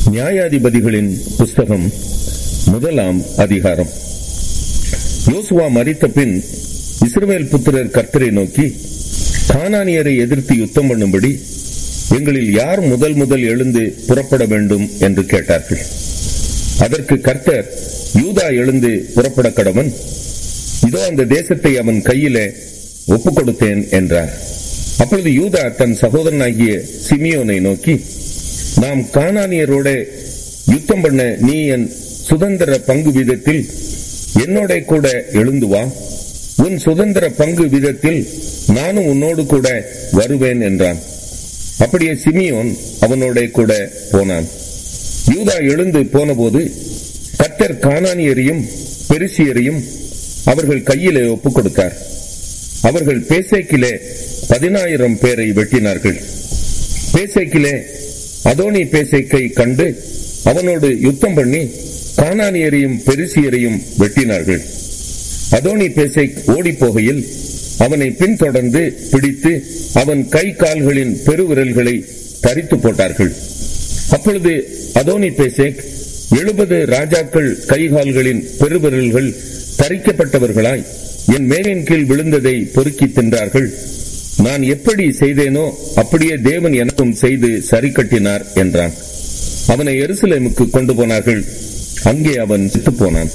நியாயாதிபதிகளின் புஸ்தகம் முதலாம் அதிகாரம் யோசுவா மரித்த பின் இஸ்ரவேல் புத்திரர் கர்த்தரை நோக்கி கானானியரை எதிர்த்து யுத்தம் பண்ணும்படி எங்களில் யார் முதல் முதல் எழுந்து புறப்பட வேண்டும் என்று கேட்டார்கள் அதற்கு கர்த்தர் யூதா எழுந்து புறப்பட கடவன் இதோ அந்த தேசத்தை அவன் கையிலே ஒப்புக் கொடுத்தேன் என்றார் அப்பொழுது யூதா தன் சகோதரனாகிய சிமியோனை நோக்கி நாம் கானானியரோட யுத்தம் பண்ண நீ என் சுதந்திர பங்கு வீதத்தில் என்னோட கூட எழுந்து வா உன் சுதந்திர பங்கு வீதத்தில் நானும் உன்னோடு கூட வருவேன் என்றான் அப்படியே சிமியோன் அவனோட கூட போனான் யூதா எழுந்து போனபோது கத்தர் கானானியரையும் பெருசியரையும் அவர்கள் கையிலே ஒப்புக் கொடுத்தார் அவர்கள் பேசேக்கிலே பதினாயிரம் பேரை வெட்டினார்கள் பேசேக்கிலே அதோனி பேசேக்கை கண்டு அவனோடு யுத்தம் பண்ணி கானானியரையும் பெருசியரையும் வெட்டினார்கள் அதோனி பேசேக் ஓடி போகையில் அவனை பின்தொடர்ந்து பிடித்து அவன் கை கால்களின் பெருவிரல்களை தரித்து போட்டார்கள் அப்பொழுது அதோனி பேசேக் எழுபது ராஜாக்கள் கைகால்களின் பெருவிரல்கள் தரிக்கப்பட்டவர்களாய் என் மேலின் கீழ் விழுந்ததை பொறுக்கி தின்றார்கள் நான் எப்படி செய்தேனோ அப்படியே தேவன் எனக்கும் செய்து சரி கட்டினார் என்றான் அவனை எருசலேமுக்கு கொண்டு போனார்கள் அங்கே அவன் செத்துப் போனான்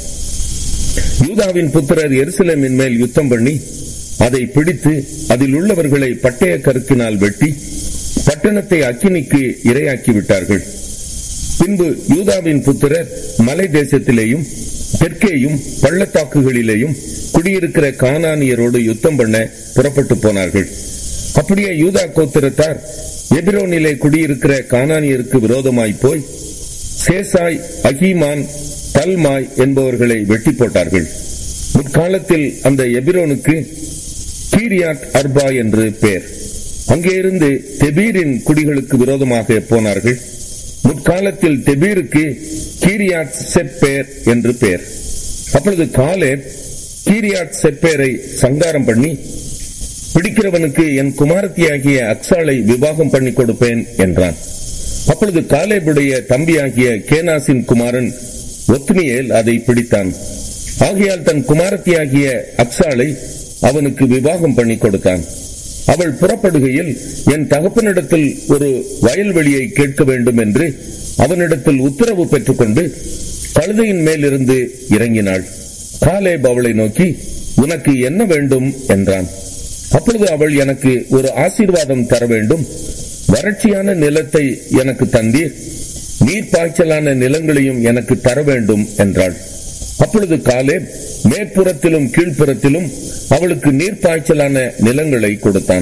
யூதாவின் புத்திரர் எருசலேமின் மேல் யுத்தம் பண்ணி அதை பிடித்து அதில் உள்ளவர்களை பட்டய கருக்கினால் வெட்டி பட்டணத்தை அக்கினிக்கு இரையாக்கி விட்டார்கள் பின்பு யூதாவின் புத்திரர் மலை தேசத்திலேயும் தெற்கேயும் பள்ளத்தாக்குகளிலேயும் குடியிருக்கிற கானானியரோடு யுத்தம் பண்ண புறப்பட்டு போனார்கள் அப்படியே யூதா கோத்திரத்தார் எபிரோனிலே குடியிருக்கிற கானானியருக்கு விரோதமாய் போய் சேசாய் அகிமான் தல்மாய் என்பவர்களை வெட்டி போட்டார்கள் முற்காலத்தில் அந்த எபிரோனுக்கு கீரியாட் அர்பா என்று பெயர் அங்கே இருந்து தெபீரின் குடிகளுக்கு விரோதமாக போனார்கள் முற்காலத்தில் தெபீருக்கு கீரியாட் செப்பேர் என்று பெயர் அப்பொழுது காலே கீரியாட் செப்பேரை சங்காரம் பண்ணி பிடிக்கிறவனுக்கு என் குமாரத்தியாகிய அக்சாலை விவாகம் பண்ணி கொடுப்பேன் என்றான் அப்பொழுது காலேபுடைய தம்பியாகிய கேனாசின் குமாரன் ஒத்னியேல் அதை பிடித்தான் ஆகையால் தன் குமாரத்தியாகிய அக்சாலை அவனுக்கு விவாகம் பண்ணி கொடுத்தான் அவள் புறப்படுகையில் என் தகப்பனிடத்தில் ஒரு வயல்வெளியை கேட்க வேண்டும் என்று அவனிடத்தில் உத்தரவு பெற்றுக்கொண்டு கழுதையின் மேலிருந்து இறங்கினாள் காலேப் அவளை நோக்கி உனக்கு என்ன வேண்டும் என்றான் அப்பொழுது அவள் எனக்கு ஒரு ஆசீர்வாதம் தர வேண்டும் வறட்சியான நிலத்தை எனக்கு தந்தீர் நீர்ப்பாய்ச்சலான நிலங்களையும் எனக்கு தர வேண்டும் என்றாள் அப்பொழுது காலே மேற்புறத்திலும் கீழ்ப்புறத்திலும் அவளுக்கு நீர்ப்பாய்ச்சலான நிலங்களை கொடுத்தான்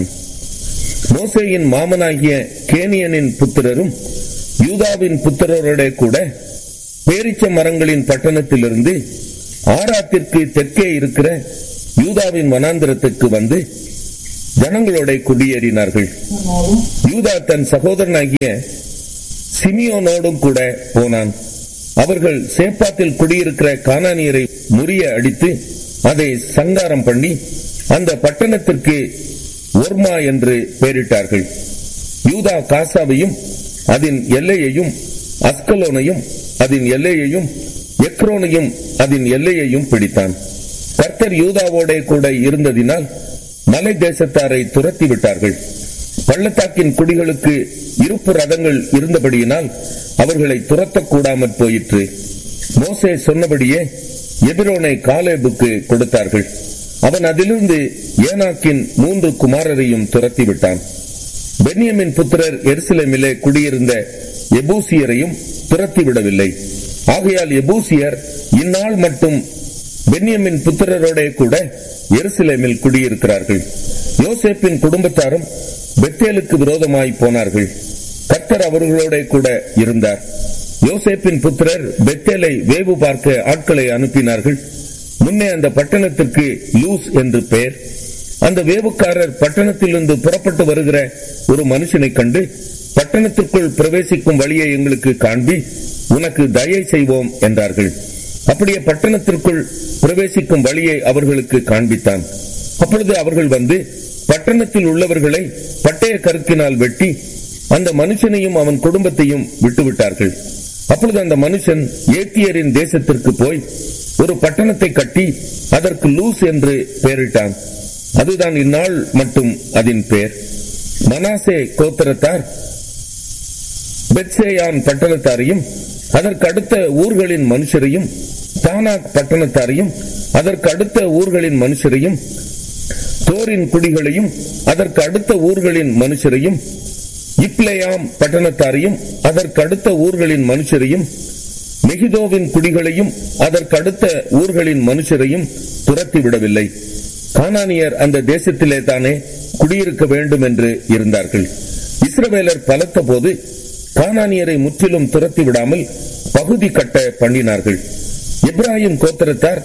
மோசேயின் மாமனாகிய கேனியனின் புத்திரரும் யூதாவின் புத்திரரோட கூட பேரிச்ச மரங்களின் பட்டணத்திலிருந்து ஆராத்திற்கு தெற்கே இருக்கிற யூதாவின் வனாந்திரத்துக்கு வந்து ஜனங்களோட குடியேறினார்கள் யூதா தன் சகோதரனாகிய சிமியோனோடும் கூட போனான் அவர்கள் சேப்பாத்தில் குடியிருக்கிற கானானியரை முறிய அடித்து அதை சங்காரம் பண்ணி அந்த பட்டணத்திற்கு ஒர்மா என்று பெயரிட்டார்கள் யூதா காசாவையும் அதன் எல்லையையும் அஸ்கலோனையும் அதன் எல்லையையும் எக்ரோனையும் அதன் எல்லையையும் பிடித்தான் கர்த்தர் யூதாவோட கூட இருந்ததினால் மலை தேசத்தாரை துரத்தி விட்டார்கள் பள்ளத்தாக்கின் குடிகளுக்கு இருப்பு ரதங்கள் இருந்தபடியினால் அவர்களை துரத்தக்கூடாமற் போயிற்று மோசே சொன்னபடியே எபிரோனை காலேபுக்கு கொடுத்தார்கள் அவன் அதிலிருந்து ஏனாக்கின் மூன்று குமாரரையும் துரத்தி விட்டான் பென்யமின் புத்திரர் எருசலேமிலே குடியிருந்த எபூசியரையும் துரத்தி விடவில்லை ஆகையால் எபூசியர் இந்நாள் மட்டும் பென்யமின் புத்திரரோட கூட எருசலேமில் குடியிருக்கிறார்கள் யோசேப்பின் குடும்பத்தாரும் பெத்தேலுக்கு விரோதமாய் போனார்கள் கர்த்தர் அவர்களோட கூட இருந்தார் யோசேப்பின் புத்திரர் பெத்தேலை வேவு பார்க்க ஆட்களை அனுப்பினார்கள் முன்னே அந்த பட்டணத்திற்கு லூஸ் என்று பெயர் அந்த வேவுக்காரர் பட்டணத்திலிருந்து புறப்பட்டு வருகிற ஒரு மனுஷனை கண்டு பட்டணத்திற்குள் பிரவேசிக்கும் வழியை எங்களுக்கு காண்பி உனக்கு தயை செய்வோம் என்றார்கள் அப்படியே பட்டணத்திற்குள் பிரவேசிக்கும் வழியை அவர்களுக்கு காண்பித்தான் அப்பொழுது அவர்கள் வந்து பட்டணத்தில் உள்ளவர்களை பட்டய கருக்கினால் வெட்டி அந்த மனுஷனையும் அவன் குடும்பத்தையும் விட்டுவிட்டார்கள் அப்பொழுது அந்த மனுஷன் ஏத்தியரின் தேசத்திற்கு போய் ஒரு பட்டணத்தை கட்டி அதற்கு லூஸ் என்று பெயரிட்டான் அதுதான் இந்நாள் மட்டும் அதன் பெயர் மனாசே கோத்திரத்தார் பெத்சேயான் பட்டணத்தாரையும் அதற்கு அடுத்த ஊர்களின் மனுஷரையும் தானாக் பட்டணத்தாரையும் அதற்கு அடுத்த ஊர்களின் மனுஷரையும் தோரின் குடிகளையும் அதற்கு அடுத்த ஊர்களின் மனுஷரையும் இப்லேயாம் பட்டணத்தாரையும் அதற்கு அடுத்த ஊர்களின் மனுஷரையும் மெகிதோவின் குடிகளையும் அதற்கு அடுத்த ஊர்களின் மனுஷரையும் துரத்தி விடவில்லை கானானியர் அந்த தேசத்திலே தானே குடியிருக்க வேண்டும் என்று இருந்தார்கள் இஸ்ரவேலர் பலத்த போது கானானியரை முற்றிலும் துரத்தி விடாமல் பகுதி கட்ட பண்ணினார்கள் இப்ராஹிம் கோத்திரத்தார்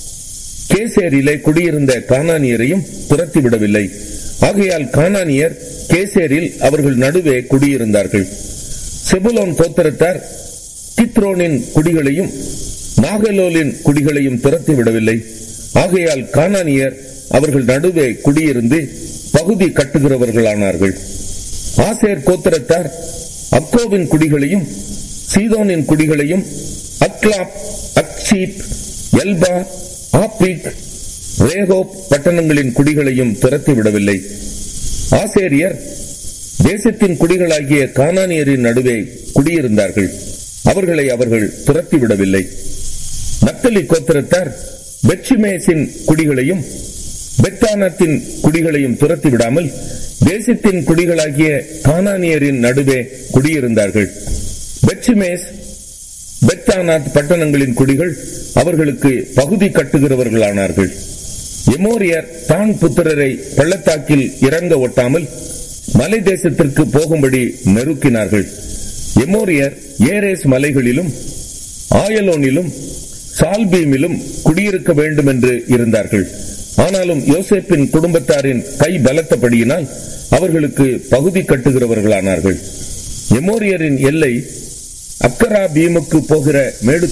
கேசேரிலே குடியிருந்த கானானியரையும் துரத்தி விடவில்லை ஆகையால் கானானியர் கேசேரில் அவர்கள் நடுவே குடியிருந்தார்கள் செபுலோன் கோத்திரத்தார் கித்ரோனின் குடிகளையும் நாகலோலின் குடிகளையும் துரத்தி விடவில்லை ஆகையால் கானானியர் அவர்கள் நடுவே குடியிருந்து பகுதி கட்டுகிறவர்களானார்கள் ஆசேர் கோத்திரத்தார் அக்கோவின் குடிகளையும் சீதோனின் குடிகளையும் அக்லாப் அக்ஷீப் எல்பா ஆப்பிக் ரேகோப் பட்டணங்களின் குடிகளையும் துரத்தி விடவில்லை ஆசேரியர் தேசத்தின் குடிகளாகிய கானானியரின் நடுவே குடியிருந்தார்கள் அவர்களை அவர்கள் துரத்தி விடவில்லை நத்தலி கோத்திரத்தார் பெட்சிமேசின் குடிகளையும் பெத்தானத்தின் குடிகளையும் துரத்தி விடாமல் தேசத்தின் குடிகளாகிய கானானியரின் நடுவே குடியிருந்தார்கள் பெட்சிமேஸ் பெத்தானாத் பட்டணங்களின் குடிகள் அவர்களுக்கு பகுதி கட்டுகிறவர்களானார்கள் எமோரியர் தான் புத்திரரை பள்ளத்தாக்கில் இறங்க ஒட்டாமல் மலை தேசத்திற்கு போகும்படி நெருக்கினார்கள் எமோரியர் ஏரேஸ் மலைகளிலும் ஆயலோனிலும் சால்பீமிலும் குடியிருக்க வேண்டும் என்று இருந்தார்கள் ஆனாலும் யோசேப்பின் குடும்பத்தாரின் கை பலத்தபடியினால் அவர்களுக்கு பகுதி கட்டுகிறவர்களானார்கள் எமோரியரின் எல்லை அக்கரா பீமுக்கு போகிற மேடு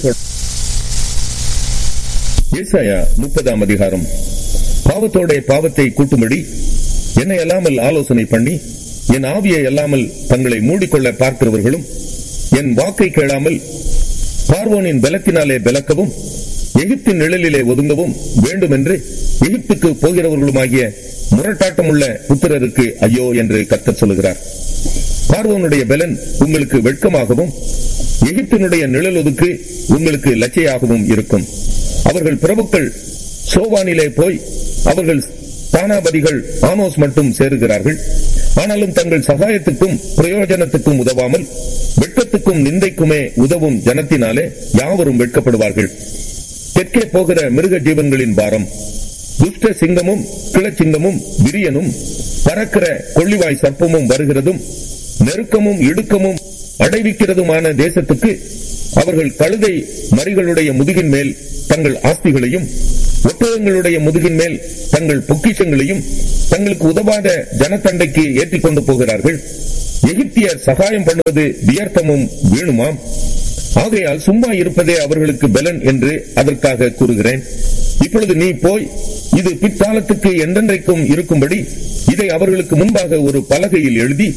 ஏசாயா முப்பதாம் அதிகாரம் பாவத்தோட பாவத்தை கூட்டும்படி என்னை அல்லாமல் ஆலோசனை பண்ணி என் ஆவியை அல்லாமல் தங்களை மூடிக்கொள்ள பார்க்கிறவர்களும் என் வாக்கை கேளாமல் பார்வோனின் பலத்தினாலே பலக்கவும் எகிப்தின் நிழலிலே ஒதுங்கவும் வேண்டும் என்று எகிப்துக்கு போகிறவர்களுமாகிய முரட்டாட்டமுள்ள புத்திரருக்கு ஐயோ என்று கர்த்தர் சொல்லுகிறார் பார்வோனுடைய பலன் உங்களுக்கு வெட்கமாகவும் எகிப்தினுடைய நிழலொதுக்கு உங்களுக்கு லட்சையாகவும் இருக்கும் அவர்கள் பிரபுக்கள் சோவானிலே போய் அவர்கள் தானாபதிகள் ஆனோஸ் மட்டும் சேருகிறார்கள் ஆனாலும் தங்கள் சகாயத்துக்கும் பிரயோஜனத்துக்கும் உதவாமல் வெட்கத்துக்கும் நிந்தைக்குமே உதவும் ஜனத்தினாலே யாவரும் வெட்கப்படுவார்கள் தெற்கே போகிற மிருக ஜீவன்களின் பாரம் துஷ்ட சிங்கமும் கிளச்சிங்கமும் விரியனும் பறக்கிற கொள்ளிவாய் சர்ப்பமும் வருகிறதும் நெருக்கமும் இடுக்கமும் அடைவிக்கிறதுமான தேசத்துக்கு அவர்கள் கழுதை மறிகளுடைய முதுகின் மேல் தங்கள் ஆஸ்திகளையும் ஒட்டகங்களுடைய முதுகின் மேல் தங்கள் பொக்கிஷங்களையும் தங்களுக்கு உதவாத ஜனத்தண்டைக்கு ஏற்றிக் கொண்டு போகிறார்கள் எகிப்தியர் சகாயம் பண்ணுவது வியர்த்தமும் வீணுமாம் ஆகையால் சும்மா இருப்பதே அவர்களுக்கு பலன் என்று அதற்காக கூறுகிறேன் இப்பொழுது நீ போய் இது பிற்காலத்துக்கு என்றென்றைக்கும் இருக்கும்படி இதை அவர்களுக்கு முன்பாக ஒரு பலகையில் எழுதி